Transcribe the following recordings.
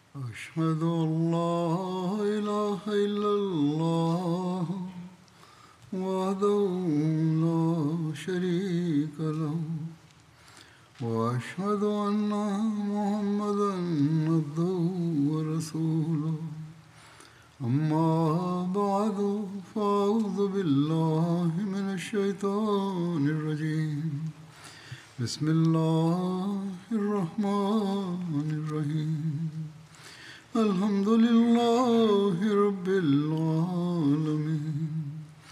أشهد أن لا إله إلا الله وحده لا شريك له وأشهد أن محمدا عبده ورسوله أما بعد فأعوذ بالله من الشيطان الرجيم بسم الله الرحمن الرحيم الحمد لله رب العالمين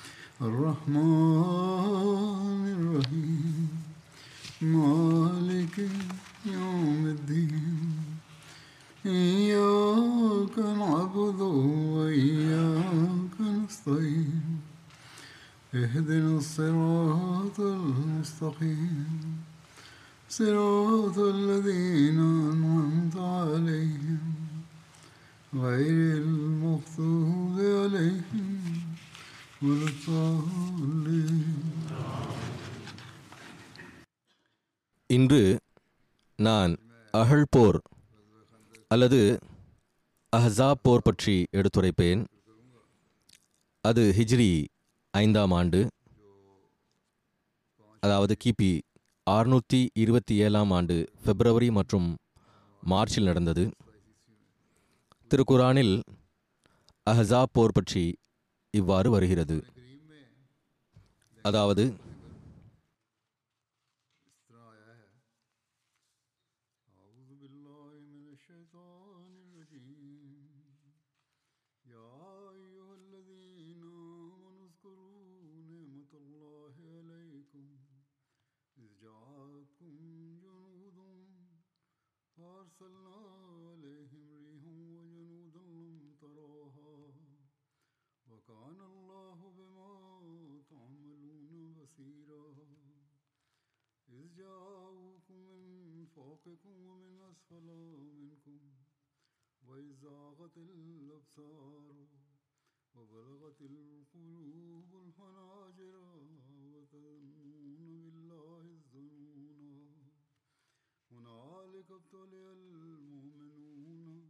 الرحمن الرحيم مالك يوم الدين إياك نعبد وإياك نستعين اهدنا الصراط المستقيم صراط الذين أنعمت عليهم غير المغضوب عليهم ولا الضالين இன்று நான் அகழ் போர் அல்லது அஹ்ஸாப் போர் பற்றி எடுத்துரைப்பேன் அது ஹிஜ்ரி ஐந்தாம் ஆண்டு அதாவது கிபி ஆறுநூற்றி இருபத்தி ஏழாம் ஆண்டு பிப்ரவரி மற்றும் மார்ச்சில் நடந்தது திருக்குரானில் அஹ்ஸாப் போர் பற்றி இவ்வாறு வருகிறது அதாவது أعوذ بالله من الشيطان الرجيم يا أيها الذين آمنوا اذكروا نعمة الله عليكم إذ جاءتكم جنود فأرسلنا عليهم ريحا وجنودا لم تروها وكان الله بما تعملون بصيرا إذ جاءوكم من فوقكم ومن أسفل منكم وإذ زاغت الأبصار وبلغت القلوب الحناجر وتظنون بالله الظنونا هنالك ابتلي المؤمنون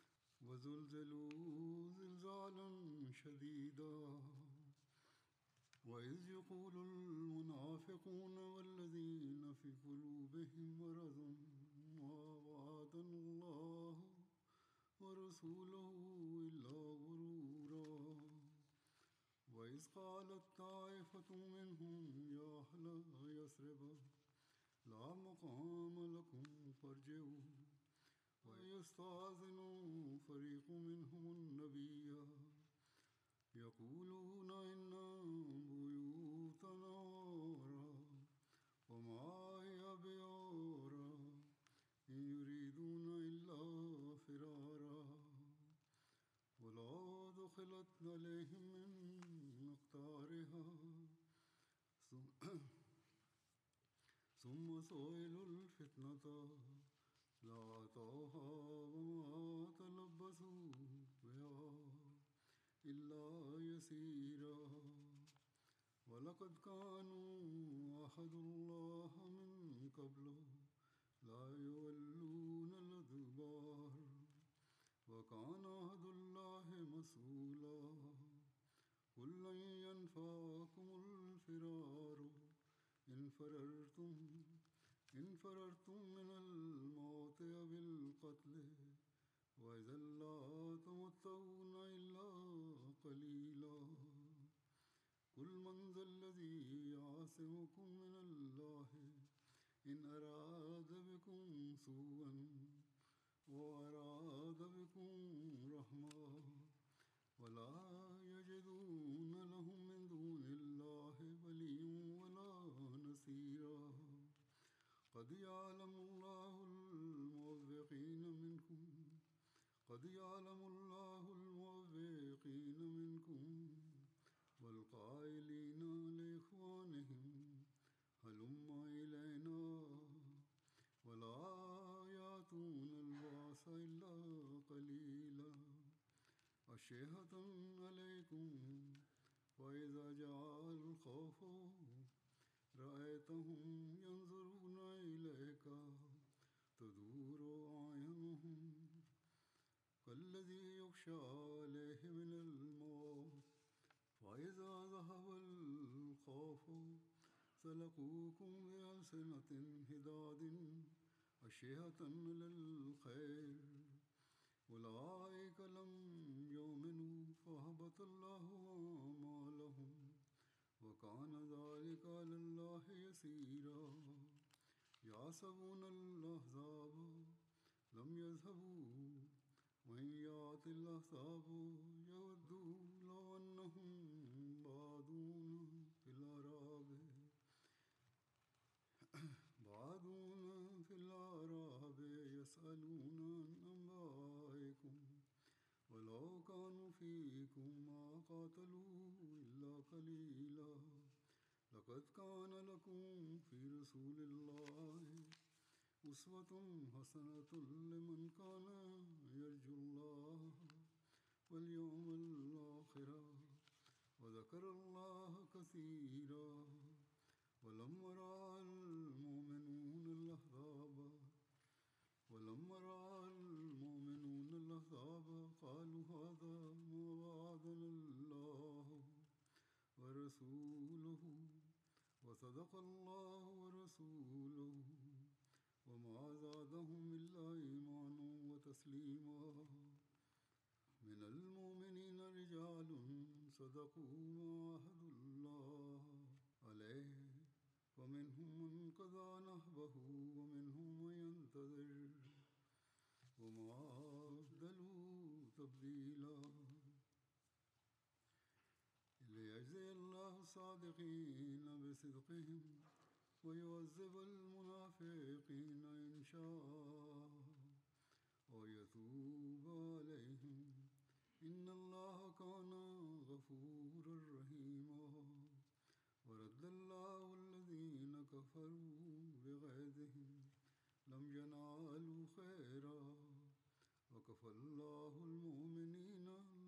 وزلزلوا زلزالا شديدا وإذ يقول المنافقون والذين في قلوبهم مرض ما وعدنا الله ورسوله إلا غرورا وإذ قالت طائفة منهم يا أهل يثرب لا مقام لكم فارجعوا ويستأذن فريق منهم النبي يقولون إن بيوتنا عورة وما هي بعورة إن يريدون إلا فرارا ولو دخلت عليهم من أقطارها ثم سئلوا الفتنة لأعطوها وما تلبسوا بها إلا يسيرا ولقد كانوا عهدوا الله من قبل لا يولون الأدبار وكان عهد الله مسؤولا قل لن ينفعكم الفرار إن فررتم إن فررتم من الموت أو القتل وإذا لا تمتعون إلا قليلا قل من ذا الذي يعصمكم من الله إن أراد بكم سوءا وأراد بكم رحمة ولا يجدون لهم من دون الله وليا ولا نصيرا قد يعلم الله الموفقين منكم قد يعلم الله الموفقين منكم والقائلين لإخوانهم هلم إلينا ولا يأتون الباس إلا قليلا أشهة عليكم وإذا جاء الخوف رأيتهم ينظرون إليك تدور أعينهم الذي يخشى عليه من الموت فإذا ذهب الخوف سلقوكم بألسنة هداد أشهة للخير أولئك لم يؤمنوا فهبط الله أعمالهم وكان ذلك على الله يسيرا يحسبون الأحزاب لم يذهبوا وإن يأتي الأحزاب يودوا لو أنهم بادون في الأعراب بعدون في الأعراب يسألون عن أنبائكم ولو كانوا فيكم ما قاتلوا إلا قليلا لقد كان لكم في رسول الله أسوة حسنة لمن كان يرجو الله واليوم الآخر وذكر الله كثيرا ولما رأى المؤمنون الأحزاب ولما رأى المؤمنون الأحزاب قالوا هذا ما وعدنا الله ورسوله وصدق الله ورسوله وما زادهم إلا إيمانا وتسليما من المؤمنين رجال صدقوا ما عهدوا الله عليه ومنهم من قضى نحبه ومنهم من ينتظر وما بدلوا تبديلا ليجزي الله الصادقين بصدقهم ويعذب المنافقين إن شاء ويتوب عليهم إن الله كان غفورا رحيما ورد الله الذين كفروا بغيظهم لم ينالوا خيرا وكفى الله المؤمنين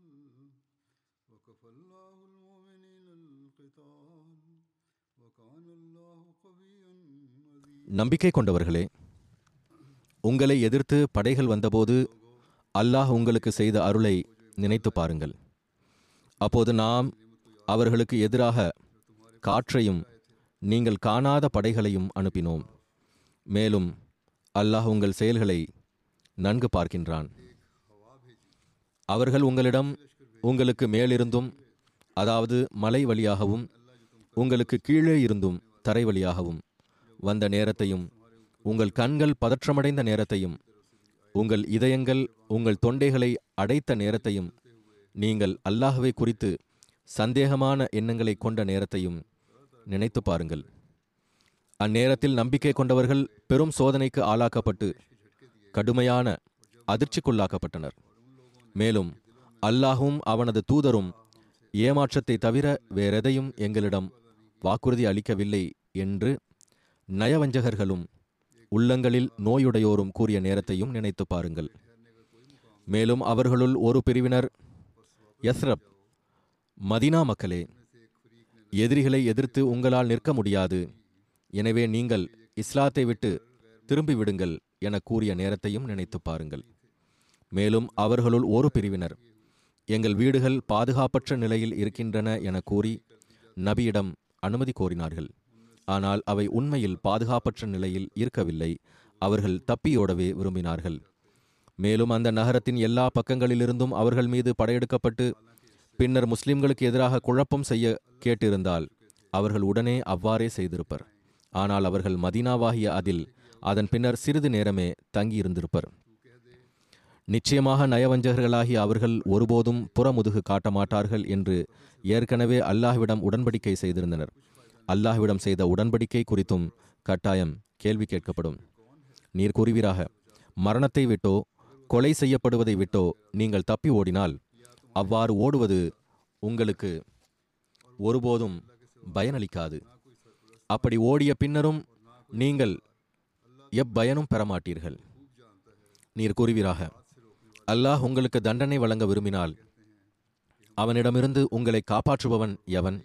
وكفى الله المؤمنين القتال وكان الله قويا عزيزا நம்பிக்கை கொண்டவர்களே உங்களை எதிர்த்து படைகள் வந்தபோது அல்லாஹ் உங்களுக்கு செய்த அருளை நினைத்து பாருங்கள் அப்போது நாம் அவர்களுக்கு எதிராக காற்றையும் நீங்கள் காணாத படைகளையும் அனுப்பினோம் மேலும் அல்லாஹ் உங்கள் செயல்களை நன்கு பார்க்கின்றான் அவர்கள் உங்களிடம் உங்களுக்கு மேலிருந்தும் அதாவது மலை வழியாகவும் உங்களுக்கு கீழே இருந்தும் தரை வழியாகவும் வந்த நேரத்தையும் உங்கள் கண்கள் பதற்றமடைந்த நேரத்தையும் உங்கள் இதயங்கள் உங்கள் தொண்டைகளை அடைத்த நேரத்தையும் நீங்கள் அல்லாஹ்வை குறித்து சந்தேகமான எண்ணங்களை கொண்ட நேரத்தையும் நினைத்து பாருங்கள் அந்நேரத்தில் நம்பிக்கை கொண்டவர்கள் பெரும் சோதனைக்கு ஆளாக்கப்பட்டு கடுமையான அதிர்ச்சிக்குள்ளாக்கப்பட்டனர் மேலும் அல்லாஹும் அவனது தூதரும் ஏமாற்றத்தை தவிர வேறெதையும் எங்களிடம் வாக்குறுதி அளிக்கவில்லை என்று நயவஞ்சகர்களும் உள்ளங்களில் நோயுடையோரும் கூறிய நேரத்தையும் நினைத்து பாருங்கள் மேலும் அவர்களுள் ஒரு பிரிவினர் யஸ்ரப் மதினா மக்களே எதிரிகளை எதிர்த்து உங்களால் நிற்க முடியாது எனவே நீங்கள் இஸ்லாத்தை விட்டு திரும்பி விடுங்கள் என கூறிய நேரத்தையும் நினைத்து பாருங்கள் மேலும் அவர்களுள் ஒரு பிரிவினர் எங்கள் வீடுகள் பாதுகாப்பற்ற நிலையில் இருக்கின்றன என கூறி நபியிடம் அனுமதி கோரினார்கள் ஆனால் அவை உண்மையில் பாதுகாப்பற்ற நிலையில் இருக்கவில்லை அவர்கள் தப்பியோடவே விரும்பினார்கள் மேலும் அந்த நகரத்தின் எல்லா பக்கங்களிலிருந்தும் அவர்கள் மீது படையெடுக்கப்பட்டு பின்னர் முஸ்லிம்களுக்கு எதிராக குழப்பம் செய்ய கேட்டிருந்தால் அவர்கள் உடனே அவ்வாறே செய்திருப்பர் ஆனால் அவர்கள் மதீனாவாகிய அதில் அதன் பின்னர் சிறிது நேரமே தங்கியிருந்திருப்பர் நிச்சயமாக நயவஞ்சகர்களாகிய அவர்கள் ஒருபோதும் புறமுதுகு காட்ட மாட்டார்கள் என்று ஏற்கனவே அல்லாஹ்விடம் உடன்படிக்கை செய்திருந்தனர் அல்லாஹ்விடம் செய்த உடன்படிக்கை குறித்தும் கட்டாயம் கேள்வி கேட்கப்படும் நீர் கூறுவீராக மரணத்தை விட்டோ கொலை செய்யப்படுவதை விட்டோ நீங்கள் தப்பி ஓடினால் அவ்வாறு ஓடுவது உங்களுக்கு ஒருபோதும் பயனளிக்காது அப்படி ஓடிய பின்னரும் நீங்கள் எப்பயனும் பெறமாட்டீர்கள் நீர் கூறுவீராக அல்லாஹ் உங்களுக்கு தண்டனை வழங்க விரும்பினால் அவனிடமிருந்து உங்களை காப்பாற்றுபவன் எவன்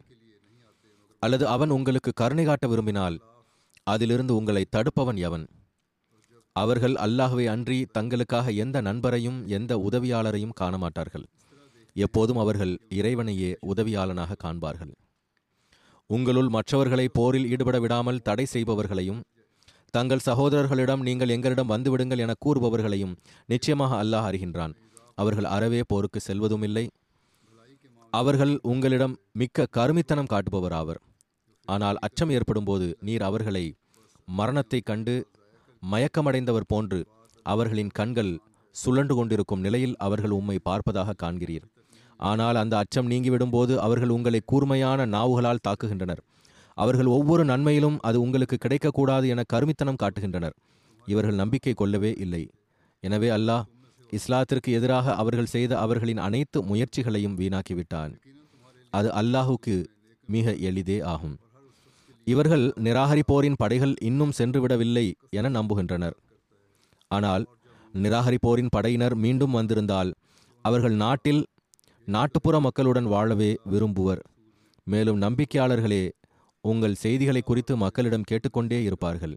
அல்லது அவன் உங்களுக்கு கருணை காட்ட விரும்பினால் அதிலிருந்து உங்களை தடுப்பவன் எவன் அவர்கள் அல்லாஹ்வை அன்றி தங்களுக்காக எந்த நண்பரையும் எந்த உதவியாளரையும் காண மாட்டார்கள் எப்போதும் அவர்கள் இறைவனையே உதவியாளனாக காண்பார்கள் உங்களுள் மற்றவர்களை போரில் ஈடுபட விடாமல் தடை செய்பவர்களையும் தங்கள் சகோதரர்களிடம் நீங்கள் எங்களிடம் வந்துவிடுங்கள் என கூறுபவர்களையும் நிச்சயமாக அல்லாஹ் அறிகின்றான் அவர்கள் அறவே போருக்கு செல்வதுமில்லை அவர்கள் உங்களிடம் மிக்க கருமித்தனம் காட்டுபவராவர் ஆனால் அச்சம் ஏற்படும்போது நீர் அவர்களை மரணத்தைக் கண்டு மயக்கமடைந்தவர் போன்று அவர்களின் கண்கள் சுழன்று கொண்டிருக்கும் நிலையில் அவர்கள் உம்மை பார்ப்பதாக காண்கிறீர் ஆனால் அந்த அச்சம் நீங்கிவிடும்போது அவர்கள் உங்களை கூர்மையான நாவுகளால் தாக்குகின்றனர் அவர்கள் ஒவ்வொரு நன்மையிலும் அது உங்களுக்கு கிடைக்கக்கூடாது என கருமித்தனம் காட்டுகின்றனர் இவர்கள் நம்பிக்கை கொள்ளவே இல்லை எனவே அல்லாஹ் இஸ்லாத்திற்கு எதிராக அவர்கள் செய்த அவர்களின் அனைத்து முயற்சிகளையும் வீணாக்கிவிட்டான் அது அல்லாஹுக்கு மிக எளிதே ஆகும் இவர்கள் நிராகரிப்போரின் படைகள் இன்னும் சென்றுவிடவில்லை என நம்புகின்றனர் ஆனால் நிராகரிப்போரின் படையினர் மீண்டும் வந்திருந்தால் அவர்கள் நாட்டில் நாட்டுப்புற மக்களுடன் வாழவே விரும்புவர் மேலும் நம்பிக்கையாளர்களே உங்கள் செய்திகளை குறித்து மக்களிடம் கேட்டுக்கொண்டே இருப்பார்கள்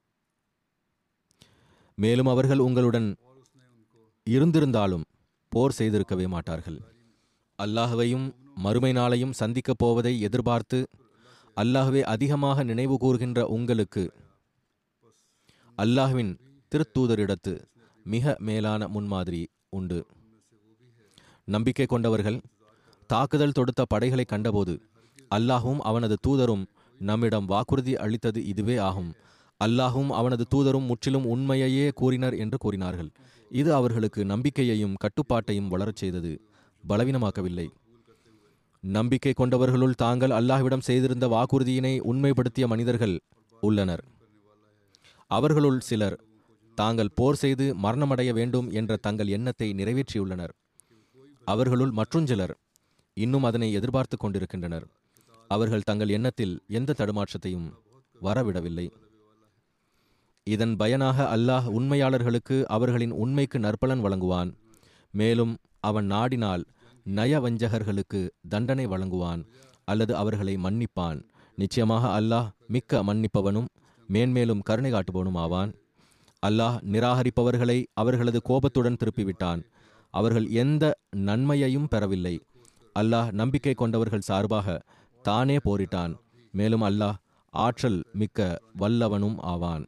மேலும் அவர்கள் உங்களுடன் இருந்திருந்தாலும் போர் செய்திருக்கவே மாட்டார்கள் அல்லாஹ்வையும் மறுமை நாளையும் சந்திக்கப் போவதை எதிர்பார்த்து அல்லாஹ்வே அதிகமாக நினைவு கூர்கின்ற உங்களுக்கு அல்லாஹ்வின் திருத்தூதரிடத்து மிக மேலான முன்மாதிரி உண்டு நம்பிக்கை கொண்டவர்கள் தாக்குதல் தொடுத்த படைகளை கண்டபோது அல்லாஹும் அவனது தூதரும் நம்மிடம் வாக்குறுதி அளித்தது இதுவே ஆகும் அல்லாஹும் அவனது தூதரும் முற்றிலும் உண்மையையே கூறினர் என்று கூறினார்கள் இது அவர்களுக்கு நம்பிக்கையையும் கட்டுப்பாட்டையும் வளரச் செய்தது பலவீனமாக்கவில்லை நம்பிக்கை கொண்டவர்களுள் தாங்கள் அல்லாஹ்விடம் செய்திருந்த வாக்குறுதியினை உண்மைப்படுத்திய மனிதர்கள் உள்ளனர் அவர்களுள் சிலர் தாங்கள் போர் செய்து மரணமடைய வேண்டும் என்ற தங்கள் எண்ணத்தை நிறைவேற்றியுள்ளனர் அவர்களுள் மற்றுஞ்சிலர் இன்னும் அதனை எதிர்பார்த்து கொண்டிருக்கின்றனர் அவர்கள் தங்கள் எண்ணத்தில் எந்த தடுமாற்றத்தையும் வரவிடவில்லை இதன் பயனாக அல்லாஹ் உண்மையாளர்களுக்கு அவர்களின் உண்மைக்கு நற்பலன் வழங்குவான் மேலும் அவன் நாடினால் நயவஞ்சகர்களுக்கு தண்டனை வழங்குவான் அல்லது அவர்களை மன்னிப்பான் நிச்சயமாக அல்லாஹ் மிக்க மன்னிப்பவனும் மேன்மேலும் கருணை காட்டுபவனும் ஆவான் அல்லாஹ் நிராகரிப்பவர்களை அவர்களது கோபத்துடன் திருப்பிவிட்டான் அவர்கள் எந்த நன்மையையும் பெறவில்லை அல்லாஹ் நம்பிக்கை கொண்டவர்கள் சார்பாக தானே போரிட்டான் மேலும் அல்லாஹ் ஆற்றல் மிக்க வல்லவனும் ஆவான்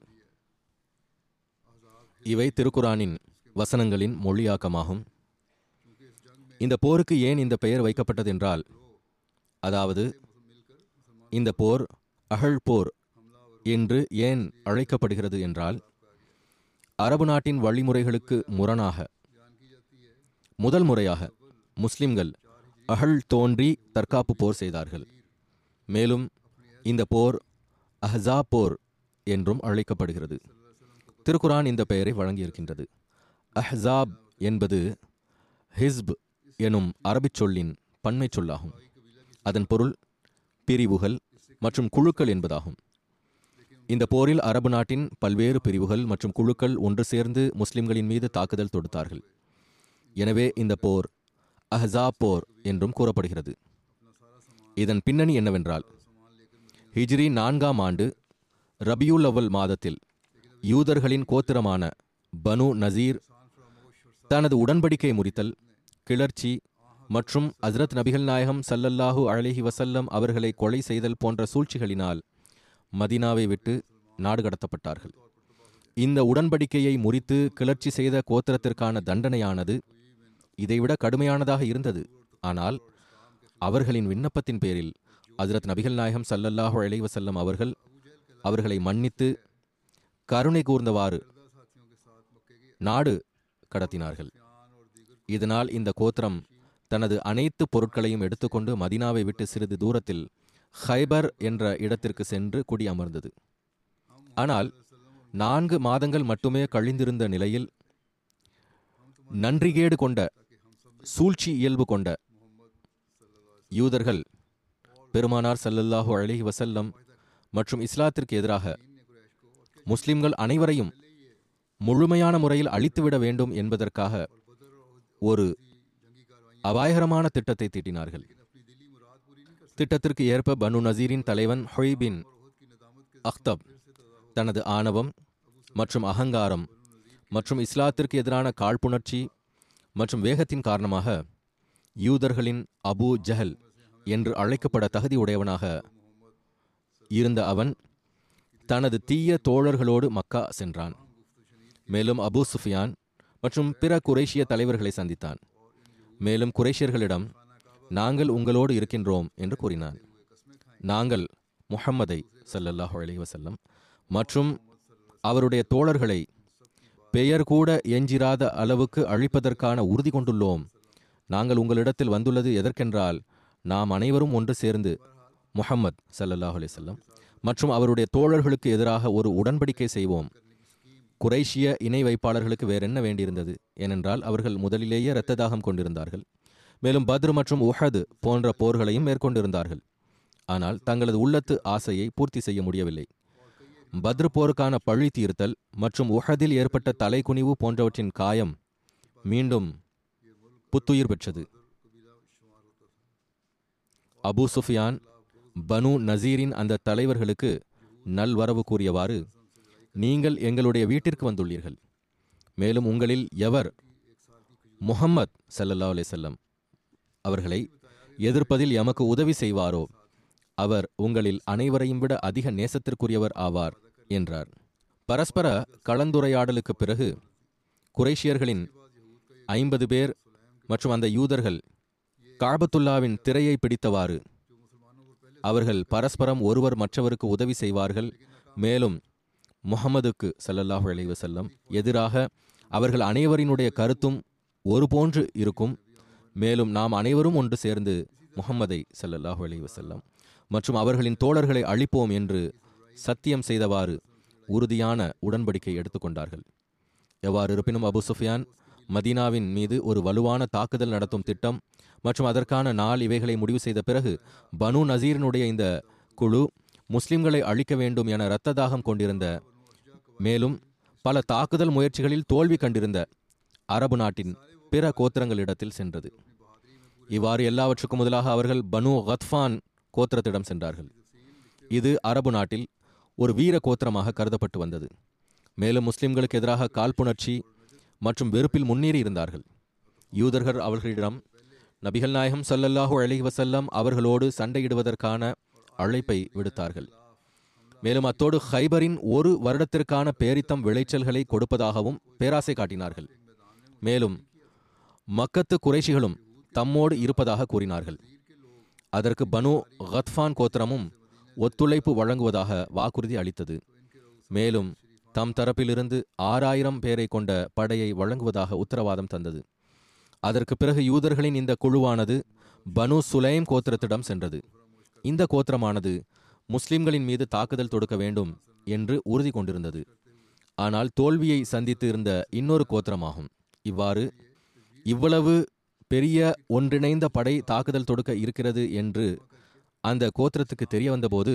இவை திருக்குரானின் வசனங்களின் மொழியாக்கமாகும் இந்த போருக்கு ஏன் இந்த பெயர் வைக்கப்பட்டதென்றால் அதாவது இந்த போர் அகழ் போர் என்று ஏன் அழைக்கப்படுகிறது என்றால் அரபு நாட்டின் வழிமுறைகளுக்கு முரணாக முதல் முறையாக முஸ்லிம்கள் அகழ் தோன்றி தற்காப்பு போர் செய்தார்கள் மேலும் இந்த போர் அஹ்ஸா போர் என்றும் அழைக்கப்படுகிறது திருக்குரான் இந்த பெயரை வழங்கியிருக்கின்றது அஹ்ஸாப் என்பது ஹிஸ்ப் எனும் அரபிச் சொல்லின் பன்மைச் சொல்லாகும் அதன் பொருள் பிரிவுகள் மற்றும் குழுக்கள் என்பதாகும் இந்த போரில் அரபு நாட்டின் பல்வேறு பிரிவுகள் மற்றும் குழுக்கள் ஒன்று சேர்ந்து முஸ்லிம்களின் மீது தாக்குதல் தொடுத்தார்கள் எனவே இந்த போர் அஹ்ஸாப் போர் என்றும் கூறப்படுகிறது இதன் பின்னணி என்னவென்றால் ஹிஜ்ரி நான்காம் ஆண்டு ரபியுல் அவல் மாதத்தில் யூதர்களின் கோத்திரமான பனு நசீர் தனது உடன்படிக்கை முறித்தல் கிளர்ச்சி மற்றும் ஹஸ்ரத் நபிகள் நாயகம் சல்லல்லாஹு அலைஹி வசல்லம் அவர்களை கொலை செய்தல் போன்ற சூழ்ச்சிகளினால் மதீனாவை விட்டு நாடு கடத்தப்பட்டார்கள் இந்த உடன்படிக்கையை முறித்து கிளர்ச்சி செய்த கோத்திரத்திற்கான தண்டனையானது இதைவிட கடுமையானதாக இருந்தது ஆனால் அவர்களின் விண்ணப்பத்தின் பேரில் ஹஜரத் நபிகள் நாயகம் சல்லல்லாஹு அலைஹி வஸல்லம் அவர்கள் அவர்களை மன்னித்து கருணை கூர்ந்தவாறு நாடு கடத்தினார்கள் இதனால் இந்த கோத்திரம் தனது அனைத்து பொருட்களையும் எடுத்துக்கொண்டு மதீனாவை விட்டு சிறிது தூரத்தில் ஹைபர் என்ற இடத்திற்கு சென்று குடி அமர்ந்தது ஆனால் நான்கு மாதங்கள் மட்டுமே கழிந்திருந்த நிலையில் நன்றிகேடு கொண்ட சூழ்ச்சி இயல்பு கொண்ட யூதர்கள் பெருமானார் ஸல்லல்லாஹு அலைஹி வஸல்லம் மற்றும் இஸ்லாத்திற்கு எதிராக முஸ்லிம்கள் அனைவரையும் முழுமையான முறையில் அழித்துவிட வேண்டும் என்பதற்காக ஒரு அபாயகரமான திட்டத்தை தீட்டினார்கள் திட்டத்திற்கு ஏற்ப பனு நசீரின் தலைவன் ஹொய் பின் அக்தப் தனது ஆணவம் மற்றும் அகங்காரம் மற்றும் இஸ்லாத்திற்கு எதிரான காழ்ப்புணர்ச்சி மற்றும் வேகத்தின் காரணமாக யூதர்களின் அபு ஜஹல் என்று அழைக்கப்பட தகுதி உடையவனாக இருந்த அவன் தனது தீய தோழர்களோடு மக்கா சென்றான் மேலும் அபூ சுஃபியான் மற்றும் பிற குறைஷிய தலைவர்களை சந்தித்தான் மேலும் குறைஷியர்களிடம் நாங்கள் உங்களோடு இருக்கின்றோம் என்று கூறினான் நாங்கள் முஹம்மதை ஸல்லல்லாஹு அலைஹி வஸல்லம் மற்றும் அவருடைய தோழர்களை பெயர் கூட எஞ்சிராத அளவுக்கு அழிப்பதற்கான உறுதி கொண்டுள்ளோம் நாங்கள் உங்களிடத்தில் வந்துள்ளது எதற்கென்றால் நாம் அனைவரும் ஒன்று சேர்ந்து முஹம்மத் ஸல்லல்லாஹு அலைஹி வஸல்லம் மற்றும் அவருடைய தோழர்களுக்கு எதிராக ஒரு உடன்படிக்கை செய்வோம் குறைஷிய இணை வைப்பாளர்களுக்கு வேறென்ன வேண்டியிருந்தது ஏனென்றால் அவர்கள் முதலிலேயே இரத்த தாகம் கொண்டிருந்தார்கள் மேலும் பத்ர் மற்றும் உஹது போன்ற போர்களையும் மேற்கொண்டிருந்தார்கள் ஆனால் தங்களது உள்ளத்து ஆசையை பூர்த்தி செய்ய முடியவில்லை பத்ர் போருக்கான பழி தீர்த்தல் மற்றும் உஹதில் ஏற்பட்ட தலைக்குனிவு போன்றவற்றின் காயம் மீண்டும் புத்துயிர் பெற்றது அபூ சுஃபியான் பனு நசீரின் அந்த தலைவர்களுக்கு நல்வரவு கூறியவாறு நீங்கள் எங்களுடைய வீட்டிற்கு வந்துள்ளீர்கள் மேலும் உங்களில் எவர் முஹம்மத் ஸல்லல்லாஹு அலைஹி வஸல்லம் அவர்களை எதிர்ப்பதில் எமக்கு உதவி செய்வாரோ அவர் உங்களில் அனைவரையும் விட அதிக நேசத்திற்குரியவர் ஆவார் என்றார் பரஸ்பர கலந்துரையாடலுக்கு பிறகு குறைஷியர்களின் ஐம்பது பேர் மற்றும் அந்த யூதர்கள் காபத்துல்லாவின் திரையை பிடித்தவாறு அவர்கள் பரஸ்பரம் ஒருவர் மற்றவருக்கு உதவி செய்வார்கள் மேலும் முஹம்மதுக்கு ஸல்லல்லாஹு அலைஹி வஸல்லம் எதிராக அவர்கள் அனைவரினுடைய கருத்தும் ஒருபோன்று இருக்கும் மேலும் நாம் அனைவரும் ஒன்று சேர்ந்து முஹம்மதை ஸல்லல்லாஹு அலைஹி வஸல்லம் மற்றும் அவர்களின் தோழர்களை அழிப்போம் என்று சத்தியம் செய்தவாறு உறுதியான உடன்படிக்கை எடுத்துக்கொண்டார்கள் எவ்வாறு இருப்பினும் அபு சுஃபியான் மதீனாவின் மீது ஒரு வலுவான தாக்குதல் நடத்தும் திட்டம் மற்றும் அதற்கான நாள் இவைகளை முடிவு செய்த பிறகு பனு நசீரினுடைய இந்த குழு முஸ்லிம்களை அழிக்க வேண்டும் என இரத்த தாகம் கொண்டிருந்த மேலும் பல தாக்குதல் முயற்சிகளில் தோல்வி கண்டிருந்த அரபு நாட்டின் பிற கோத்திரங்களிடத்தில் சென்றது இவ்வாறு எல்லாவற்றுக்கும் முதலாக அவர்கள் பனு கத்ஃபான் கோத்திரத்திடம் சென்றார்கள் இது அரபு நாட்டில் ஒரு வீர கோத்திரமாக கருதப்பட்டு வந்தது மேலும் முஸ்லிம்களுக்கு எதிராக காழ்ப்புணர்ச்சி மற்றும் வெறுப்பில் முன்னேறி இருந்தார்கள் யூதர்கள் அவர்களிடம் நபிகள் நாயகம் ஸல்லல்லாஹு அலைஹி வஸல்லம் அவர்களோடு சண்டையிடுவதற்கான அழைப்பை விடுத்தார்கள் மேலும் அத்தோடு ஹைபரின் ஒரு வருடத்திற்கான பேரித்தம் விளைச்சல்களை கொடுப்பதாகவும் பேராசை காட்டினார்கள் மேலும் மக்கத்து குறைஷிகளும் தம்மோடு இருப்பதாக கூறினார்கள் அதற்கு பனு கத்ஃபான் கோத்திரமும் ஒத்துழைப்பு வழங்குவதாக வாக்குறுதி அளித்தது மேலும் தம் தரப்பிலிருந்து ஆறாயிரம் பேரை கொண்ட படையை வழங்குவதாக உத்தரவாதம் தந்தது அதற்கு பிறகு யூதர்களின் இந்த குழுவானது பனு சுலைம் கோத்திரத்திடம் சென்றது இந்த கோத்திரமானது முஸ்லிம்களின் மீது தாக்குதல் தொடுக்க வேண்டும் என்று உறுதி கொண்டிருந்தது ஆனால் தோல்வியை சந்தித்து இருந்த இன்னொரு கோத்திரமாகும் இவ்வாறு இவ்வளவு பெரிய ஒன்றிணைந்த படை தாக்குதல் தொடுக்க இருக்கிறது என்று அந்த கோத்திரத்துக்கு தெரிய வந்தபோது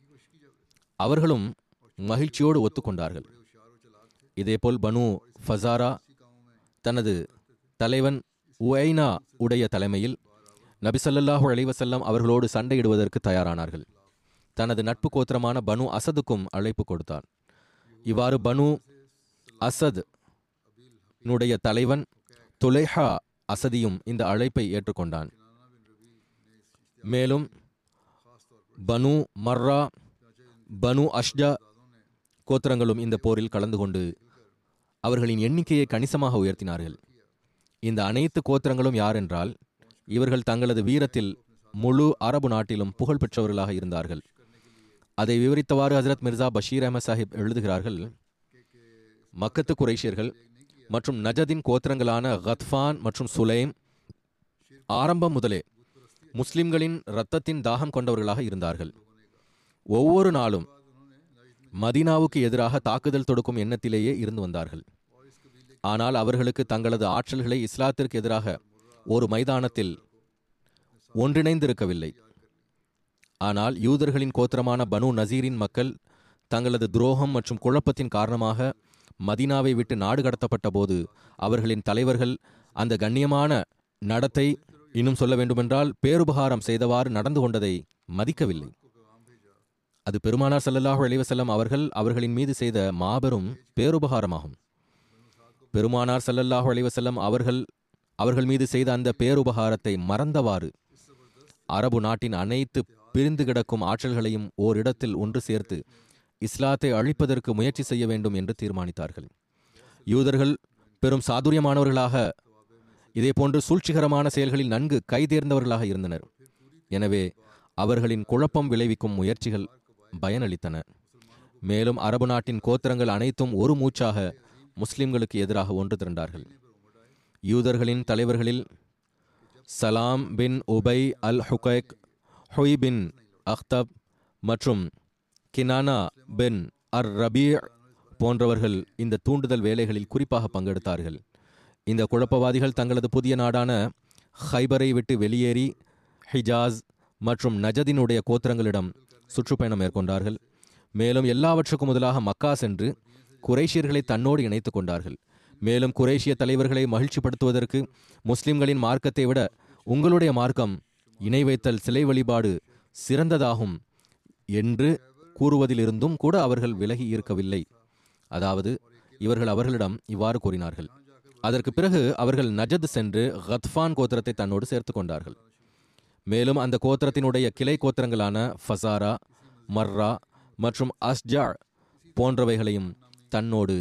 அவர்களும் மகிழ்ச்சியோடு ஒத்துக்கொண்டார்கள் இதேபோல் பனு ஃபசாரா தனது தலைவன் உஐனா உடைய தலைமையில் நபிசல்லாஹு அலைவசல்லம் அவர்களோடு சண்டையிடுவதற்கு தயாரானார்கள் தனது நட்பு கோத்திரமான பனு அசதுக்கும் அழைப்பு கொடுத்தான் இவ்வாறு பனு அசத் னுடைய தலைவன் துலைஹா அசதியும் இந்த அழைப்பை ஏற்றுக்கொண்டான் மேலும் பனு மர்ரா பனு அஷ்ஜா கோத்திரங்களும் இந்த போரில் கலந்து கொண்டு அவர்களின் எண்ணிக்கையை கணிசமாக உயர்த்தினார்கள் இந்த அனைத்து கோத்திரங்களும் யார் என்றால் இவர்கள் தங்களது வீரத்தில் முழு அரபு நாட்டிலும் புகழ் பெற்றவர்களாக இருந்தார்கள் அதை விவரித்தவாறு ஹசரத் மிர்சா பஷீர் அஹமத் சாஹிப் எழுதுகிறார்கள் மக்கத்து குறைஷியர்கள் மற்றும் நஜதின் கோத்திரங்களான கத்ஃபான் மற்றும் சுலைம் ஆரம்பம் முதலே முஸ்லிம்களின் இரத்தத்தின் தாகம் கொண்டவர்களாக இருந்தார்கள் ஒவ்வொரு நாளும் மதீனாவுக்கு எதிராக தாக்குதல் தொடுக்கும் எண்ணத்திலேயே இருந்து வந்தார்கள் ஆனால் அவர்களுக்கு தங்களது ஆற்றல்களை இஸ்லாத்திற்கு எதிராக ஒரு மைதானத்தில் ஒன்றிணைந்திருக்கவில்லை ஆனால் யூதர்களின் கோத்திரமான பனு நசீரின் மக்கள் தங்களது துரோகம் மற்றும் குழப்பத்தின் காரணமாக மதீனாவை விட்டு நாடு கடத்தப்பட்ட போது அவர்களின் தலைவர்கள் அந்த கண்ணியமான நடத்தை இன்னும் சொல்ல வேண்டுமென்றால் பேருபகாரம் செய்தவாறு நடந்து கொண்டதை மதிக்கவில்லை அது பெருமானார் ஸல்லல்லாஹு அலைஹி வஸல்லம் அவர்கள் அவர்களின் மீது செய்த மாபெரும் பேருபகாரமாகும் பெருமானார் ஸல்லல்லாஹு அலைஹி வஸல்லம் அவர்கள் அவர்கள் மீது செய்த அந்த பேருபகாரத்தை மறந்தவாறு அரபு நாட்டின் அனைத்து பிரிந்து கிடக்கும் ஆற்றல்களையும் ஓரிடத்தில் ஒன்று சேர்த்து இஸ்லாத்தை அழிப்பதற்கு முயற்சி செய்ய வேண்டும் என்று தீர்மானித்தார்கள் யூதர்கள் பெரும் சாதுரியமானவர்களாக இதேபோன்று சூழ்ச்சிகரமான செயல்களில் நன்கு கைதேர்ந்தவர்களாக இருந்தனர் எனவே அவர்களின் குழப்பம் விளைவிக்கும் முயற்சிகள் பயனளித்தன மேலும் அரபு நாட்டின் கோத்திரங்கள் அனைத்தும் ஒரு மூச்சாக முஸ்லிம்களுக்கு எதிராக ஒன்று திரண்டார்கள் யூதர்களின் தலைவர்களில் சலாம் பின் உபை அல் ஹுகைக் ஹுய் பின் அக்தப் மற்றும் கினானா பின் அர் ரபீ போன்றவர்கள் இந்த தூண்டுதல் வேலைகளில் குறிப்பாக பங்கெடுத்தார்கள் இந்த குழப்பவாதிகள் தங்களது புதிய நாடான ஹைபரை விட்டு வெளியேறி ஹிஜாஸ் மற்றும் நஜதினுடைய கோத்திரங்களிடம் சுற்றுப்பயணம் மேற்கொண்டார்கள் மேலும் எல்லாவற்றுக்கும் முதலாக மக்கா சென்று குறைஷியர்களை தன்னோடு இணைத்துக் கொண்டார்கள் மேலும் குறைஷிய தலைவர்களை மகிழ்ச்சிப்படுத்துவதற்கு முஸ்லிம்களின் மார்க்கத்தை விட உங்களுடைய மார்க்கம் இணை வைத்தல் சிலை வழிபாடு சிறந்ததாகும் என்று கூறுவதிலிருந்தும் கூட அவர்கள் விலகி இருக்கவில்லை அதாவது இவர்கள் அவர்களிடம் இவ்வாறு கூறினார்கள் அதற்கு பிறகு அவர்கள் நஜத் சென்று கத்ஃபான் கோத்திரத்தை தன்னோடு சேர்த்துக் கொண்டார்கள் மேலும் அந்த கோத்திரத்தினுடைய கிளை கோத்திரங்களான ஃபசாரா மர்ரா மற்றும் அஸ்ஜா போன்றவைகளையும் தன்னோடு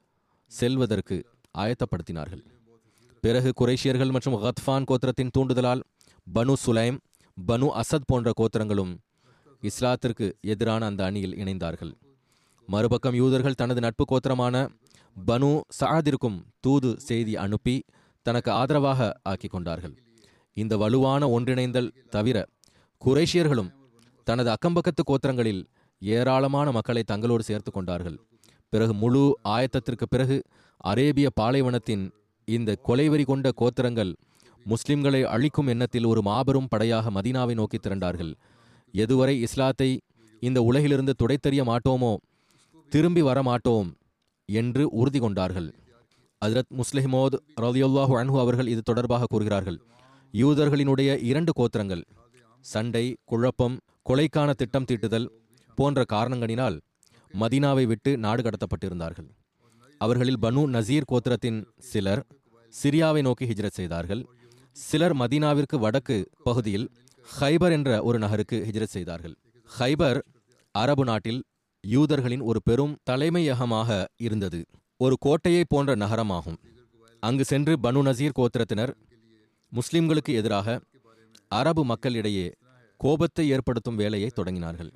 செல்வதற்கு ஆயத்தப்படுத்தினார்கள் பிறகு குறைஷியர்கள் மற்றும் கத்ஃபான் கோத்திரத்தின் தூண்டுதலால் பனு சுலைம் பனு அசத் போன்ற கோத்திரங்களும் இஸ்லாத்திற்கு எதிரான அந்த அணியில் இணைந்தார்கள் மறுபக்கம் யூதர்கள் தனது நட்பு கோத்திரமான பனு சாதிற்கும் தூது செய்தி அனுப்பி தனக்கு ஆதரவாக ஆக்கிக் கொண்டார்கள் இந்த வலுவான ஒன்றிணைந்தல் தவிர குறைஷியர்களும் தனது அக்கம்பக்கத்து கோத்திரங்களில் ஏராளமான மக்களை தங்களோடு சேர்த்து கொண்டார்கள் பிறகு முழு ஆயத்தத்திற்கு பிறகு அரேபிய பாலைவனத்தின் இந்த கொலைவெறி கொண்ட கோத்திரங்கள் முஸ்லிம்களை அழிக்கும் எண்ணத்தில் ஒரு மாபெரும் படையாக மதீனாவை நோக்கி திரண்டார்கள் எதுவரை இஸ்லாத்தை இந்த உலகிலிருந்து துடைத்தெறிய மாட்டோமோ திரும்பி வர மாட்டோம் என்று உறுதி கொண்டார்கள் ஹஜ்ரத் முஸ்லிமோத் ரலியுல்லாஹு அன்ஹு அவர்கள் இது தொடர்பாக கூறுகிறார்கள் யூதர்களினுடைய இரண்டு கோத்திரங்கள் சண்டை குழப்பம் கொலைக்கான திட்டம் தீட்டுதல் போன்ற காரணங்களினால் மதீனாவை விட்டு நாடு கடத்தப்பட்டிருந்தார்கள் அவர்களில் பனு நசீர் கோத்திரத்தின் சிலர் சிரியாவை நோக்கி ஹிஜ்ரத் செய்தார்கள் சிலர் மதீனாவிற்கு வடக்கு பகுதியில் ஹைபர் என்ற ஒரு நகருக்கு ஹிஜ்ரத் செய்தார்கள் ஹைபர் அரபு நாட்டில் யூதர்களின் ஒரு பெரும் தலைமையகமாக இருந்தது ஒரு கோட்டையை போன்ற நகரமாகும் அங்கு சென்று பனு நசீர் கோத்திரத்தினர் முஸ்லிம்களுக்கு எதிராக அரபு மக்களிடையே கோபத்தை ஏற்படுத்தும் வேலையை தொடங்கினார்கள்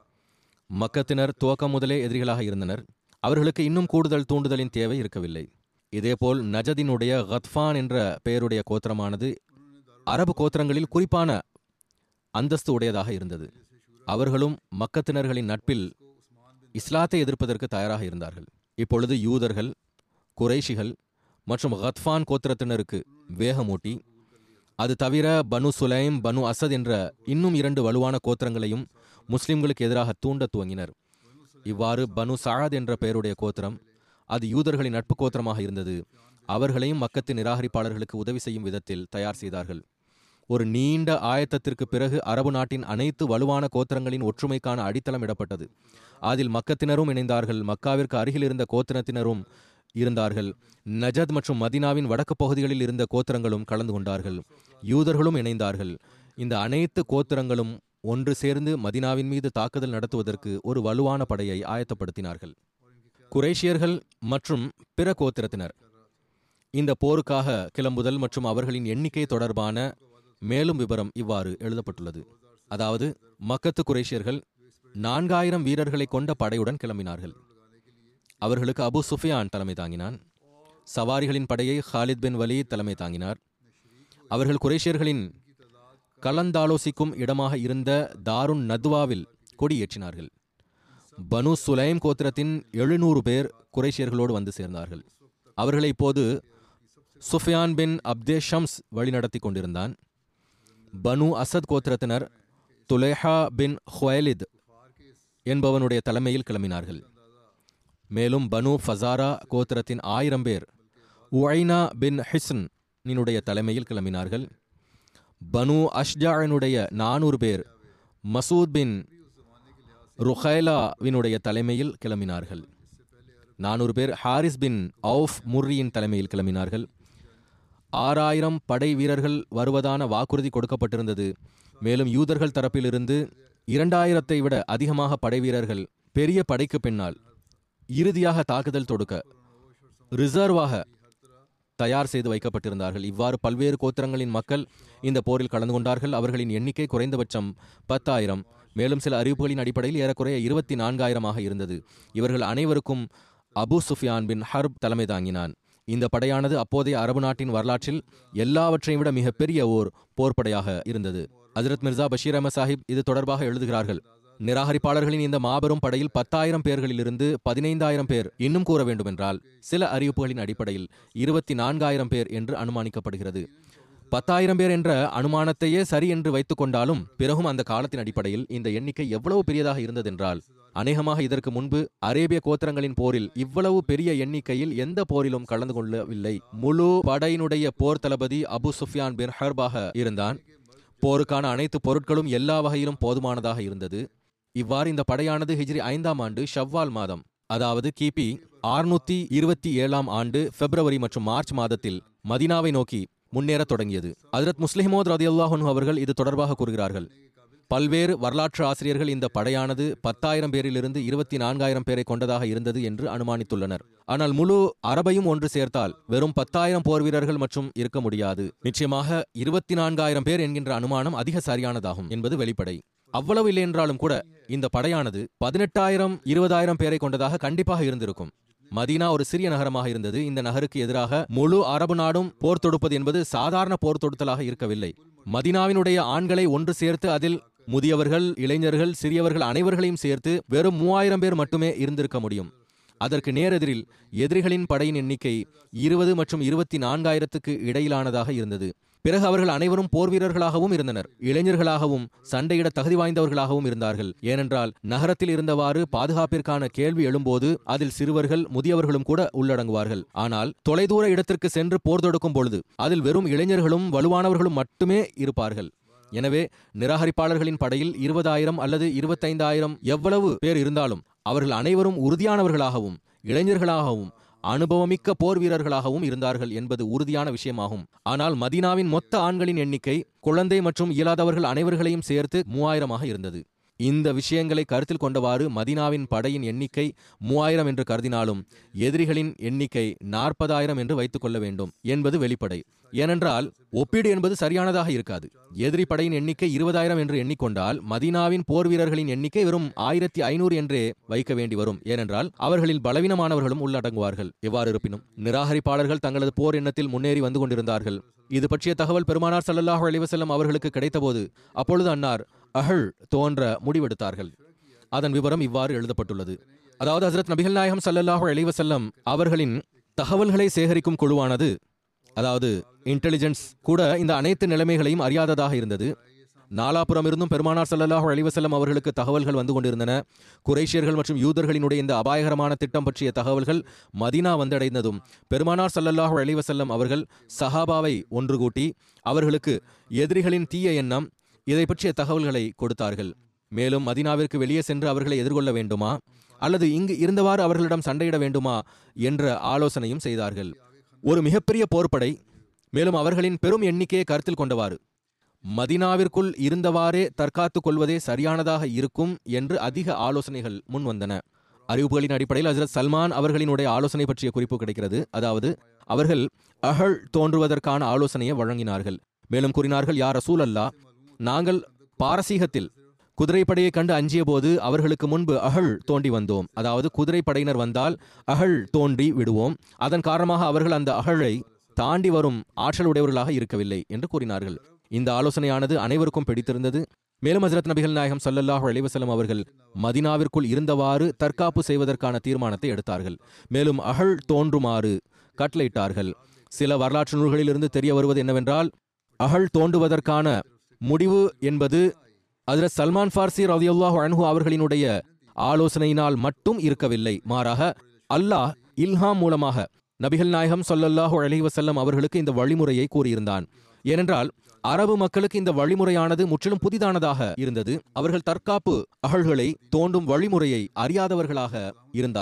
மக்கத்தினர் துவக்கம் முதலே எதிரிகளாக இருந்தனர் அவர்களுக்கு இன்னும் கூடுதல் தூண்டுதலின் தேவை இருக்கவில்லை இதேபோல் நஜதினுடைய கத்ஃபான் என்ற பெயருடைய கோத்திரமானது அரபு கோத்திரங்களில் குறிப்பான அந்தஸ்து உடையதாக இருந்தது அவர்களும் மக்கத்தினர்களின் நட்பில் இஸ்லாத்தை எதிர்ப்பதற்கு தயாராக இருந்தார்கள் இப்பொழுது யூதர்கள் குறைஷிகள் மற்றும் கத்ஃபான் கோத்திரத்தினருக்கு வேகமூட்டி அது தவிர பனு சுலைம் பனு அசத் என்ற இன்னும் இரண்டு வலுவான கோத்திரங்களையும் முஸ்லிம்களுக்கு எதிராக தூண்ட துவங்கினர் இவ்வாறு பனு சாத் என்ற பெயருடைய கோத்திரம் அது யூதர்களின் நட்பு கோத்திரமாக இருந்தது அவர்களையும் மக்கத்து நிராகரிப்பாளர்களுக்கு உதவி செய்யும் விதத்தில் தயார் செய்தார்கள் ஒரு நீண்ட ஆயத்தத்திற்கு பிறகு அரபு நாட்டின் அனைத்து வலுவான கோத்திரங்களின் ஒற்றுமைக்கான அடித்தளம் இடப்பட்டது அதில் மக்கத்தினரும் இணைந்தார்கள் மக்காவிற்கு அருகில் இருந்த கோத்திரத்தினரும் இருந்தார்கள் நஜத் மற்றும் மதினாவின் வடக்கு பகுதிகளில் இருந்த கோத்திரங்களும் கலந்து கொண்டார்கள் யூதர்களும் இணைந்தார்கள் இந்த அனைத்து கோத்திரங்களும் ஒன்று சேர்ந்து மதினாவின் மீது தாக்குதல் நடத்துவதற்கு ஒரு வலுவான படையை ஆயத்தப்படுத்தினார்கள் குரேஷியர்கள் மற்றும் பிற கோத்திரத்தினர் இந்த போருக்காக கிளம்புதல் மற்றும் அவர்களின் எண்ணிக்கை தொடர்பான மேலும் விவரம் இவ்வாறு எழுதப்பட்டுள்ளது அதாவது மக்கத்து குரேஷியர்கள் நான்காயிரம் வீரர்களை கொண்ட படையுடன் கிளம்பினார்கள் அவர்களுக்கு அபு சுஃபியான் தலைமை தாங்கினான் சவாரிகளின் படையை ஹாலித் பின் வலீத் தலைமை தாங்கினார் அவர்கள் குரேஷியர்களின் கலந்தாலோசிக்கும் இடமாக இருந்த தாருன் நத்வாவில் கொடியேற்றினார்கள் பனு சுலைம் கோத்திரத்தின் எழுநூறு பேர் குறைஷியர்களோடு வந்து சேர்ந்தார்கள் அவர்களை இப்போது சுஃபியான் பின் அப்தே ஷம்ஸ் வழிநடத்தி கொண்டிருந்தான் பனு அசத் கோத்திரத்தினர் துலேஹா பின் ஹுவைலித் என்பவனுடைய தலைமையில் கிளம்பினார்கள் மேலும் பனு ஃபசாரா கோத்திரத்தின் ஆயிரம் பேர் உஐனா பின் ஹிஸ்ன் நினுடைய தலைமையில் கிளம்பினார்கள் பனு அஷ்ஜாவினுடைய நானூறு பேர் மசூத் பின் ருஹைலாவினுடைய தலைமையில் கிளம்பினார்கள் நானூறு பேர் ஹாரிஸ் பின் அவுஃப் முர்ரியின் தலைமையில் கிளம்பினார்கள் ஆறாயிரம் படை வீரர்கள் வருவதான வாக்குறுதி கொடுக்கப்பட்டிருந்தது மேலும் யூதர்கள் தரப்பிலிருந்து இரண்டாயிரத்தை விட அதிகமாக படை வீரர்கள் பெரிய படைக்கு பின்னால் இறுதியாக தாக்குதல் தொடுக்க ரிசர்வாக தயார் செய்து வைக்கப்பட்டிருந்தார்கள் இவ்வாறு பல்வேறு கோத்திரங்களின் மக்கள் இந்த போரில் கலந்து கொண்டார்கள் அவர்களின் எண்ணிக்கை குறைந்தபட்சம் பத்தாயிரம் மேலும் சில அறிவிப்புகளின் அடிப்படையில் ஏறக்குறைய இருபத்தி நான்காயிரமாக இருந்தது இவர்கள் அனைவருக்கும் அபு சுஃபியான் பின் ஹர்ப் தலைமை தாங்கினான் இந்த படையானது அப்போதைய அரபு நாட்டின் வரலாற்றில் எல்லாவற்றையும் விட மிகப்பெரிய ஓர் போர்ப்படையாக இருந்தது ஹஜரத் மிர்சா பஷீர் அஹமத் சாஹிப் இது தொடர்பாக எழுதுகிறார்கள் நிராகரிப்பாளர்களின் இந்த மாபெரும் படையில் பத்தாயிரம் பேர்களிலிருந்து பதினைந்தாயிரம் பேர் இன்னும் கூற வேண்டுமென்றால் சில அறிவிப்புகளின் அடிப்படையில் இருபத்தி நான்காயிரம் பேர் என்று அனுமானிக்கப்படுகிறது பத்தாயிரம் பேர் என்ற அனுமானத்தையே சரி என்று வைத்துக் கொண்டாலும் பிறகும் அந்த காலத்தின் அடிப்படையில் இந்த எண்ணிக்கை எவ்வளவு பெரியதாக இருந்ததென்றால் அநேகமாக இதற்கு முன்பு அரேபிய கோத்திரங்களின் போரில் இவ்வளவு பெரிய எண்ணிக்கையில் எந்த போரிலும் கலந்து கொள்ளவில்லை முழு படையினுடைய போர் தளபதி அபு சுஃபியான் பின் ஹர்பாக இருந்தான் போருக்கான அனைத்து பொருட்களும் எல்லா வகையிலும் போதுமானதாக இருந்தது இவ்வாறு இந்த படையானது ஹிஜ்ரி ஐந்தாம் ஆண்டு ஷவ்வால் மாதம் அதாவது கிபி ஆறுநூத்தி இருபத்தி ஏழாம் ஆண்டு பிப்ரவரி மற்றும் மார்ச் மாதத்தில் மதினாவை நோக்கி முன்னேறத் தொடங்கியது ஹஜரத் முஸ்லிமோத் ரதியுல்லாஹன் அவர்கள் இது தொடர்பாக கூறுகிறார்கள் பல்வேறு வரலாற்று ஆசிரியர்கள் இந்த படையானது பத்தாயிரம் பேரிலிருந்து இருபத்தி நான்காயிரம் பேரை கொண்டதாக இருந்தது என்று அனுமானித்துள்ளனர் ஆனால் முழு அரபையும் ஒன்று சேர்த்தால் வெறும் பத்தாயிரம் போர் வீரர்கள் மற்றும் இருக்க முடியாது நிச்சயமாக இருபத்தி நான்காயிரம் பேர் என்கின்ற அனுமானம் அதிக சரியானதாகும் என்பது வெளிப்படை அவ்வளவு இல்லை என்றாலும் கூட இந்த படையானது பதினெட்டாயிரம் இருபதாயிரம் பேரை கொண்டதாக கண்டிப்பாக இருந்திருக்கும் மதீனா ஒரு சிறிய நகரமாக இருந்தது இந்த நகருக்கு எதிராக முழு அரபு நாடும் போர் தொடுப்பது என்பது சாதாரண போர் தொடுத்தலாக இருக்கவில்லை மதீனாவினுடைய ஆண்களை ஒன்று சேர்த்து அதில் முதியவர்கள் இளைஞர்கள் சிறியவர்கள் அனைவர்களையும் சேர்த்து வெறும் மூவாயிரம் பேர் மட்டுமே இருந்திருக்க முடியும் அதற்கு நேரெதிரில் எதிரிகளின் படையின் எண்ணிக்கை இருபது மற்றும் இருபத்தி நான்காயிரத்துக்கு இடையிலானதாக இருந்தது பிறகு அவர்கள் அனைவரும் போர் வீரர்களாகவும் இருந்தனர் இளைஞர்களாகவும் சண்டையிட தகுதி வாய்ந்தவர்களாகவும் இருந்தார்கள் ஏனென்றால் நகரத்தில் இருந்தவாறு பாதுகாப்பிற்கான கேள்வி எழும்போது அதில் சிறுவர்கள் முதியவர்களும் கூட உள்ளடங்குவார்கள் ஆனால் தொலைதூர இடத்திற்கு சென்று போர் தொடுக்கும் பொழுது அதில் வெறும் இளைஞர்களும் வலுவானவர்களும் மட்டுமே இருப்பார்கள் எனவே நிராகரிப்பாளர்களின் படையில் இருபதாயிரம் அல்லது இருபத்தைந்தாயிரம் எவ்வளவு பேர் இருந்தாலும் அவர்கள் அனைவரும் உறுதியானவர்களாகவும் இளைஞர்களாகவும் அனுபவமிக்க போர் வீரர்களாகவும் இருந்தார்கள் என்பது உறுதியான விஷயமாகும் ஆனால் மதீனாவின் மொத்த ஆண்களின் எண்ணிக்கை குழந்தை மற்றும் இயலாதவர்கள் அனைவர்களையும் சேர்த்து மூவாயிரமாக இருந்தது இந்த விஷயங்களை கருத்தில் கொண்டவாறு மதீனாவின் படையின் எண்ணிக்கை மூவாயிரம் என்று கருதினாலும் எதிரிகளின் எண்ணிக்கை நாற்பதாயிரம் என்று வைத்துக் கொள்ள வேண்டும் என்பது வெளிப்படை ஏனென்றால் ஒப்பீடு என்பது சரியானதாக இருக்காது எதிரி படையின் எண்ணிக்கை இருபதாயிரம் என்று எண்ணிக்கொண்டால் மதீனாவின் போர் வீரர்களின் எண்ணிக்கை வெறும் ஆயிரத்தி ஐநூறு என்றே வைக்க வேண்டி வரும் ஏனென்றால் அவர்களில் பலவீனமானவர்களும் உள்ளடங்குவார்கள் எவ்வாறு இருப்பினும் நிராகரிப்பாளர்கள் தங்களது போர் எண்ணத்தில் முன்னேறி வந்து கொண்டிருந்தார்கள் இது பற்றிய தகவல் பெருமானார் ஸல்லல்லாஹு அலைஹி வஸல்லம் அவர்களுக்கு கிடைத்தபோது அப்பொழுது அன்னார் அஹள் தோன்ற முடிவெடுத்தார்கள் அதன் விவரம் இவ்வாறு எழுதப்பட்டுள்ளது அதாவது ஹசரத் நபிகள் நாயகம் ஸல்லல்லாஹு அலைஹி வஸல்லம் அவர்களின் தகவல்களை சேகரிக்கும் குழுவானது அதாவது இன்டெலிஜென்ஸ் கூட இந்த அனைத்து நிலைமைகளையும் அறியாததாக இருந்தது நாலாபுரம் இருந்தும் பெருமானார் ஸல்லல்லாஹு அலைஹி வஸல்லம் அவர்களுக்கு தகவல்கள் வந்து கொண்டிருந்தன குறைஷியர்கள் மற்றும் யூதர்களினுடைய இந்த அபாயகரமான திட்டம் பற்றிய தகவல்கள் மதீனா வந்தடைந்ததும் பெருமானார் ஸல்லல்லாஹு அலைஹி வஸல்லம் அவர்கள் சஹாபாவை ஒன்று கூட்டி அவர்களுக்கு எதிரிகளின் தீய எண்ணம் இதை பற்றிய தகவல்களை கொடுத்தார்கள் மேலும் மதீனாவிற்கு வெளியே சென்று அவர்களை எதிர்கொள்ள வேண்டுமா அல்லது இங்கு இருந்தவாறு அவர்களிடம் சண்டையிட வேண்டுமா என்ற ஆலோசனையும் செய்தார்கள் ஒரு மிகப்பெரிய போர்ப்படை மேலும் அவர்களின் பெரும் எண்ணிக்கையை கருத்தில் கொண்டவாறு மதினாவிற்குள் இருந்தவாறே தற்காத்துக் கொள்வதே சரியானதாக இருக்கும் என்று அதிக ஆலோசனைகள் முன் வந்தன அறிவிப்புகளின் அடிப்படையில் ஹசரத் சல்மான் அவர்களினுடைய ஆலோசனை பற்றிய குறிப்பு கிடைக்கிறது அதாவது அவர்கள் அகழ் தோன்றுவதற்கான ஆலோசனையை வழங்கினார்கள் மேலும் கூறினார்கள் யார் ரசூல் அல்லா நாங்கள் பாரசீகத்தில் குதிரைப்படையை கண்டு அஞ்சிய போது அவர்களுக்கு முன்பு அகழ் தோண்டி வந்தோம் அதாவது குதிரைப்படையினர் வந்தால் அகழ் தோண்டி விடுவோம் அதன் காரணமாக அவர்கள் அந்த அகழை தாண்டி வரும் ஆற்றல் உடையவர்களாக இருக்கவில்லை என்று கூறினார்கள் இந்த ஆலோசனையானது அனைவருக்கும் பிடித்திருந்தது மேலும் ஹசரத் நபிகள் நாயகம் ஸல்லல்லாஹு அலைஹி வஸல்லம் அவர்கள் மதினாவிற்குள் இருந்தவாறு தற்காப்பு செய்வதற்கான தீர்மானத்தை எடுத்தார்கள் மேலும் அகழ் தோன்றுமாறு கட்டளையிட்டார்கள் சில வரலாற்று நூல்களிலிருந்து தெரிய வருவது என்னவென்றால் அகழ் தோண்டுவதற்கான முடிவு என்பது ஹஜரத் சல்மான் ஃபார்சி ரலியல்லாஹு அன்ஹு அவர்களினுடைய ஆலோசனையினால் மட்டும் இருக்கவில்லை மாறாக அல்லாஹ் இல்ஹாம் மூலமாக நபிகள் நாயகம் ஸல்லல்லாஹு அலைஹி வஸல்லம் அவர்களுக்கு இந்த வழிமுறையை கூறியிருந்தான் ஏனென்றால் அரபு மக்களுக்கு இந்த வழிமுறையானது முற்றிலும் புதிதானதாக இருந்தது அவர்கள் தற்காப்பு அகழ்களை தோண்டும் வழிமுறையை அறியாதவர்களாக இருந்தார்கள்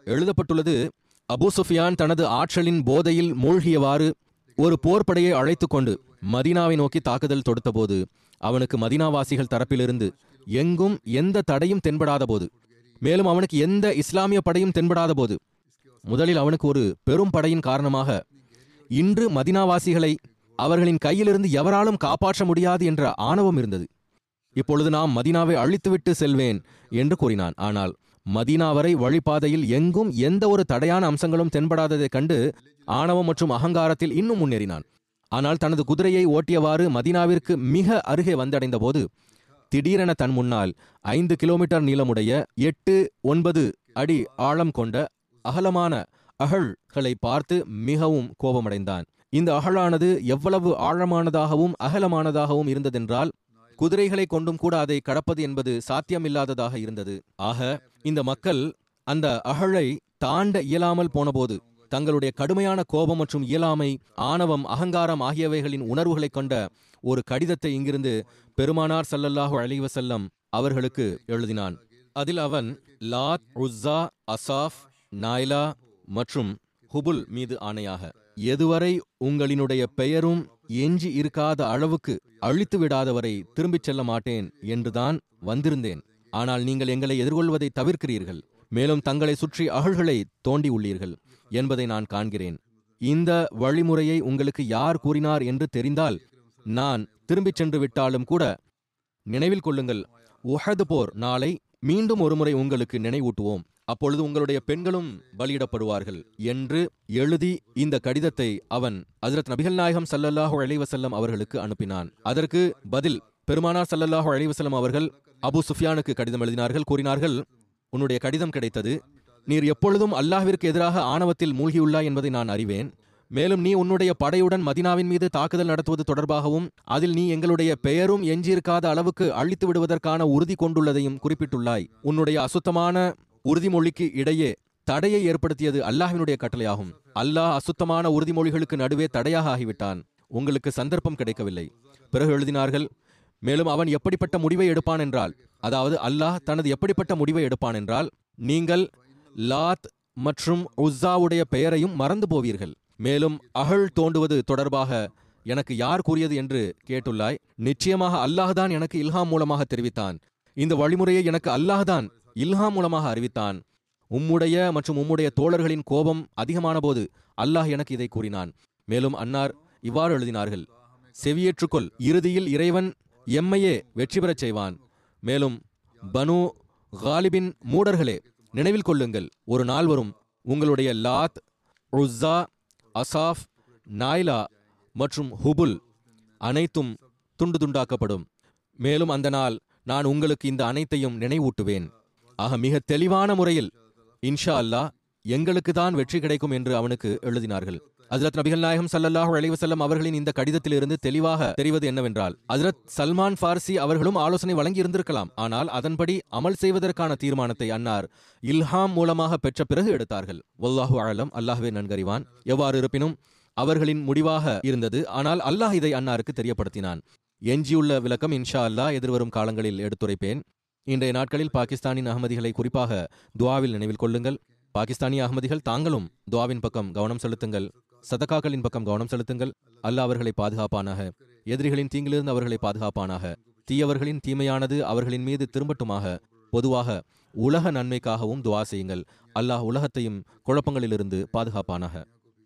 எழுதப்பட்டுள்ளது அபூ சுஃபியான் தனது ஆற்றலின் போதையில் மூழ்கியவாறு ஒரு போர்ப்படையை அழைத்துக் கொண்டு மதீனாவை நோக்கி தாக்குதல் தொடுத்தபோது அவனுக்கு மதீனாவாசிகள் தரப்பிலிருந்து எங்கும் எந்த தடையும் தென்படாத போது மேலும் அவனுக்கு எந்த இஸ்லாமிய படையும் தென்படாத போது முதலில் அவனுக்கு ஒரு பெரும் படையின் காரணமாக இன்று மதினாவாசிகளை அவர்களின் கையிலிருந்து எவராலும் காப்பாற்ற முடியாது என்ற ஆணவம் இருந்தது இப்பொழுது நாம் மதீனாவை அழித்துவிட்டு செல்வேன் என்று கூறினான் ஆனால் மதீனா வரை வழிபாதையில் எங்கும் எந்த ஒரு தடையான அம்சங்களும் தென்படாததைக் கண்டு ஆணவம் மற்றும் அகங்காரத்தில் இன்னும் முன்னேறினான் ஆனால் தனது குதிரையை ஓட்டியவாறு மதீனாவிற்கு மிக அருகே வந்தடைந்த போது திடீரென தன் முன்னால் ஐந்து கிலோமீட்டர் நீளமுடைய எட்டு ஒன்பது அடி ஆழம் கொண்ட அகலமான அகழ்களை பார்த்து மிகவும் கோபமடைந்தான் இந்த அகழானது எவ்வளவு ஆழமானதாகவும் அகலமானதாகவும் இருந்ததென்றால் குதிரைகளை கொண்டும் கூட அதை கடப்பது என்பது சாத்தியமில்லாததாக இருந்தது ஆக இந்த மக்கள் அந்த அகழை தாண்ட இயலாமல் போனபோது தங்களுடைய கடுமையான கோபம் மற்றும் இயலாமை ஆணவம் அகங்காரம் ஆகியவைகளின் உணர்வுகளைக் கொண்ட ஒரு கடிதத்தை இங்கிருந்து பெருமானார் ஸல்லல்லாஹு அலைஹி வஸல்லம் அவர்களுக்கு எழுதினான் அதில் அவன் லாத் உஸ்ஸா அசாஃப் நாய்லா மற்றும் ஹுபுல் மீது ஆணையாக எதுவரை உங்களினுடைய பெயரும் எஞ்சி இருக்காத அளவுக்கு அழித்து விடாதவரை திரும்பிச் செல்ல மாட்டேன் என்றுதான் வந்திருந்தேன் ஆனால் நீங்கள் எங்களை எதிர்கொள்வதை தவிர்க்கிறீர்கள் மேலும் தங்களை சுற்றி அகழ்களை தோண்டி உள்ளீர்கள் என்பதை நான் காண்கிறேன் இந்த வழிமுறையை உங்களுக்கு யார் கூறினார் என்று தெரிந்தால் நான் திரும்பிச் சென்று விட்டாலும் கூட நினைவில் கொள்ளுங்கள் உஹது போர் நாளை மீண்டும் ஒருமுறை உங்களுக்கு நினைவூட்டுவோம் அப்பொழுது உங்களுடைய பெண்களும் பலியிடப்படுவார்கள் என்று எழுதி இந்த கடிதத்தை அவன் ஹஜ்ரத் நபிகள் நாயகம் ஸல்லல்லாஹு அலைஹி வஸல்லம் அவர்களுக்கு அனுப்பினான் அதற்கு பதில் பெருமானார் ஸல்லல்லாஹு அலைஹி வஸல்லம் அவர்கள் அபூ சுஃபியானுக்கு கடிதம் எழுதினார்கள் கூறினார்கள் உன்னுடைய கடிதம் கிடைத்தது நீர் எப்பொழுதும் அல்லாஹ்விற்கு எதிராக ஆணவத்தில் மூழ்கியுள்ளாய் என்பதை நான் அறிவேன் மேலும் நீ உன்னுடைய படையுடன் மதினாவின் மீது தாக்குதல் நடத்துவது தொடர்பாகவும் அதில் நீ எங்களுடைய பெயரும் எஞ்சியிருக்காத அளவுக்கு அழித்து விடுவதற்கான உறுதி கொண்டுள்ளதையும் குறிப்பிட்டுள்ளாய் உன்னுடைய அசுத்தமான உறுதிமொழிக்கு இடையே தடையை ஏற்படுத்தியது அல்லாஹ்வினுடைய கட்டளையாகும் அல்லாஹ் அசுத்தமான உறுதிமொழிகளுக்கு நடுவே தடையாக ஆகிவிட்டான் உங்களுக்கு சந்தர்ப்பம் கிடைக்கவில்லை பிறகு எழுதினார்கள் மேலும் அவன் எப்படிப்பட்ட முடிவை எடுப்பான் என்றால் அதாவது அல்லாஹ் தனது எப்படிப்பட்ட முடிவை எடுப்பான் என்றால் நீங்கள் லாத் மற்றும் உஸ்ஸாவுடைய பெயரையும் மறந்து போவீர்கள் மேலும் அகழ் தோண்டுவது தொடர்பாக எனக்கு யார் கூறியது என்று கேட்டுள்ளாய் நிச்சயமாக அல்லாஹ்தான் எனக்கு இல்ஹாம் மூலமாக தெரிவித்தான் இந்த வழிமுறையை எனக்கு அல்லாஹ்தான் இல்ஹாம் மூலமாக அறிவித்தான் உம்முடைய மற்றும் உம்முடைய தோழர்களின் கோபம் அதிகமான போது அல்லாஹ் எனக்கு இதை கூறினான் மேலும் அன்னார் இவ்வாறு எழுதினார்கள் செவியேற்றுக்கொள் இறுதியில் இறைவன் எம்மையே வெற்றி பெறச் செய்வான் மேலும் பனு காலிபின் மூடர்களே நினைவில் கொள்ளுங்கள் ஒரு நாள் வரும் உங்களுடைய லாத் உஸ்ஸா அசாஃப் நாய்லா மற்றும் ஹுபுல் அனைத்தும் துண்டு துண்டாக்கப்படும் மேலும் அந்த நாள் நான் உங்களுக்கு இந்த அனைத்தையும் நினைவூட்டுவேன் ஆக மிக தெளிவான முறையில் இன்ஷா அல்லாஹ் எங்களுக்கு தான் வெற்றி கிடைக்கும் என்று அவனுக்கு எழுதினார்கள் ஹஜரத் நபிகள் நாயகம் ஸல்லல்லாஹு அலைஹி வஸல்லம் அவர்களின் இந்த கடிதத்திலிருந்து தெளிவாக தெரிவது என்னவென்றால் ஹஜரத் சல்மான் ஃபார்சி அவர்களும் ஆலோசனை வழங்கி இருந்திருக்கலாம் ஆனால் அதன்படி அமல் செய்வதற்கான தீர்மானத்தை அன்னார் இல்ஹாம் மூலமாக பெற்ற பிறகு எடுத்தார்கள் வல்லாஹு அலம் அல்லாஹ்வே நன்கறிவான் எவ்வாறு இருப்பினும் அவர்களின் முடிவாக இருந்தது ஆனால் அல்லாஹ் இதை அன்னாருக்கு தெரியப்படுத்தினான் எஞ்சியுள்ள விளக்கம் இன்ஷா அல்லாஹ் எதிர்வரும் காலங்களில் எடுத்துரைப்பேன் இன்றைய நாட்களில் பாகிஸ்தானின் அகமதிகளை குறிப்பாக துவாவில் நினைவில் கொள்ளுங்கள் பாகிஸ்தானிய அகமதிகள் தாங்களும் துவாவின் பக்கம் கவனம் செலுத்துங்கள் சதகாக்களின் பக்கம் கவனம் செலுத்துங்கள் அல்லாஹ் அவர்களை பாதுகாப்பானாக எதிரிகளின் தீங்கிலிருந்து அவர்களை பாதுகாப்பானாக தீயவர்களின் தீமையானது அவர்களின் மீது திரும்பட்டுமாக பொதுவாக உலக நன்மைக்காகவும் துவா செய்யுங்கள் அல்லாஹ் உலகத்தையும் குழப்பங்களிலிருந்து பாதுகாப்பானாக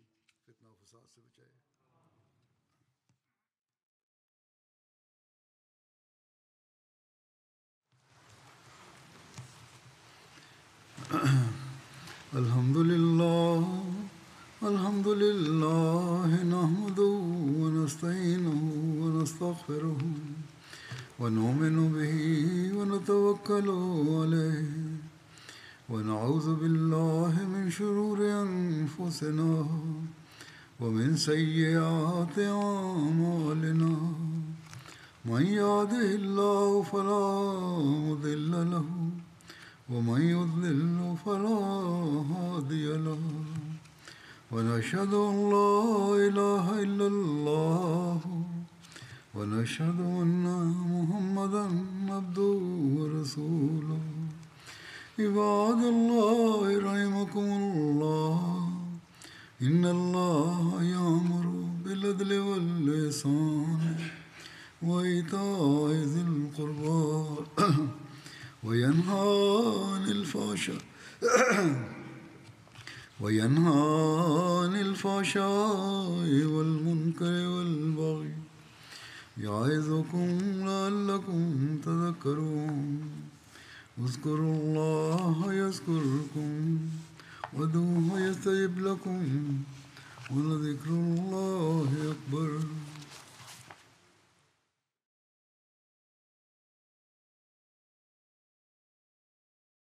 الحمد لله الحمد لله نحمده ونستعينه ونستغفره ونؤمن به ونتوكل عليه ونعوذ بالله من شرور أنفسنا ومن سيئات أعمالنا من يهده الله فلا مضل له ومن يضلل فلا هادي له ونشهد ان لا اله الا الله ونشهد ان محمدا عبده ورسوله عباد الله رحمكم والإحسان وإيتاء ذي القربى وينهى عن الفحشاء وينهى عن الفحشاء والمنكر والبغي يعظكم لعلكم تذكرون اذكروا الله يذكركم ودوه يستجب لكم ولذكر الله أكبر